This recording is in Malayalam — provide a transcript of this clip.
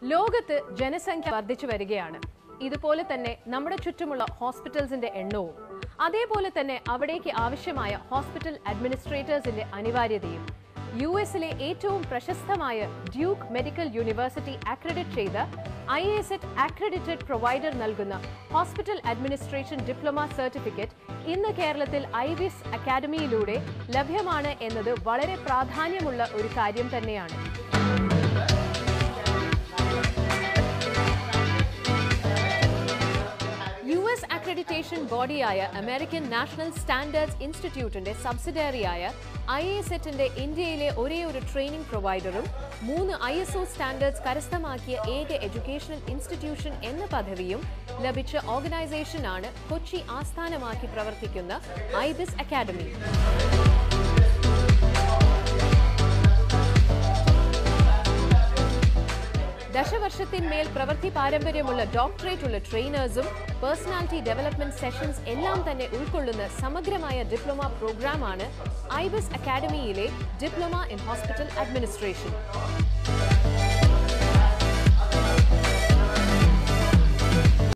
ലോകത്ത് ജനസംഖ്യ വർദ്ധിച്ചു വരികയാണ് ഇതുപോലെ തന്നെ നമ്മുടെ ചുറ്റുമുള്ള ഹോസ്പിറ്റൽസിന്റെ എണ്ണവും അതേപോലെ തന്നെ അവിടേക്ക് ആവശ്യമായ ഹോസ്പിറ്റൽ അഡ്മിനിസ്ട്രേറ്റേഴ്സിന്റെ അനിവാര്യതയും യു എസിലെ ഏറ്റവും പ്രശസ്തമായ ഡ്യൂക്ക് മെഡിക്കൽ യൂണിവേഴ്സിറ്റി അക്രഡിറ്റ് ചെയ്ത ഐ എസ് എറ്റ് അക്രഡിറ്റഡ് പ്രൊവൈഡർ നൽകുന്ന ഹോസ്പിറ്റൽ അഡ്മിനിസ്ട്രേഷൻ ഡിപ്ലോമ സർട്ടിഫിക്കറ്റ് ഇന്ന് കേരളത്തിൽ ഐവിസ് അക്കാദമിയിലൂടെ ലഭ്യമാണ് എന്നത് വളരെ പ്രാധാന്യമുള്ള ഒരു കാര്യം തന്നെയാണ് യു എസ് അക്രഡിറ്റേഷൻ ബോഡിയായ അമേരിക്കൻ നാഷണൽ സ്റ്റാൻഡേർഡ്സ് ഇൻസ്റ്റിറ്റ്യൂട്ടിന്റെ സബ്സിഡറിയായ ഐ എസ് എറ്റിന്റെ ഇന്ത്യയിലെ ഒരേ ഒരു ട്രെയിനിംഗ് പ്രൊവൈഡറും മൂന്ന് ഐ എസ് ഒ സ്റ്റാൻഡേർഡ്സ് കരസ്ഥമാക്കിയ ഏക എഡ്യൂക്കേഷണൽ ഇൻസ്റ്റിറ്റ്യൂഷൻ എന്ന പദവിയും ലഭിച്ച ഓർഗനൈസേഷനാണ് കൊച്ചി ആസ്ഥാനമാക്കി പ്രവർത്തിക്കുന്ന ഐബിസ് അക്കാദമി ദശവർഷത്തിന്മേൽ പ്രവൃത്തി പാരമ്പര്യമുള്ള ഡോക്ടറേറ്റ് ഉള്ള ട്രെയിനേഴ്സും പേഴ്സണാലിറ്റി ഡെവലപ്മെന്റ് സെഷൻസ് എല്ലാം തന്നെ ഉൾക്കൊള്ളുന്ന സമഗ്രമായ ഡിപ്ലോമ പ്രോഗ്രാമാണ് ഐബിസ് അക്കാദമിയിലെ ഡിപ്ലോമ ഇൻ ഹോസ്പിറ്റൽ അഡ്മിനിസ്ട്രേഷൻ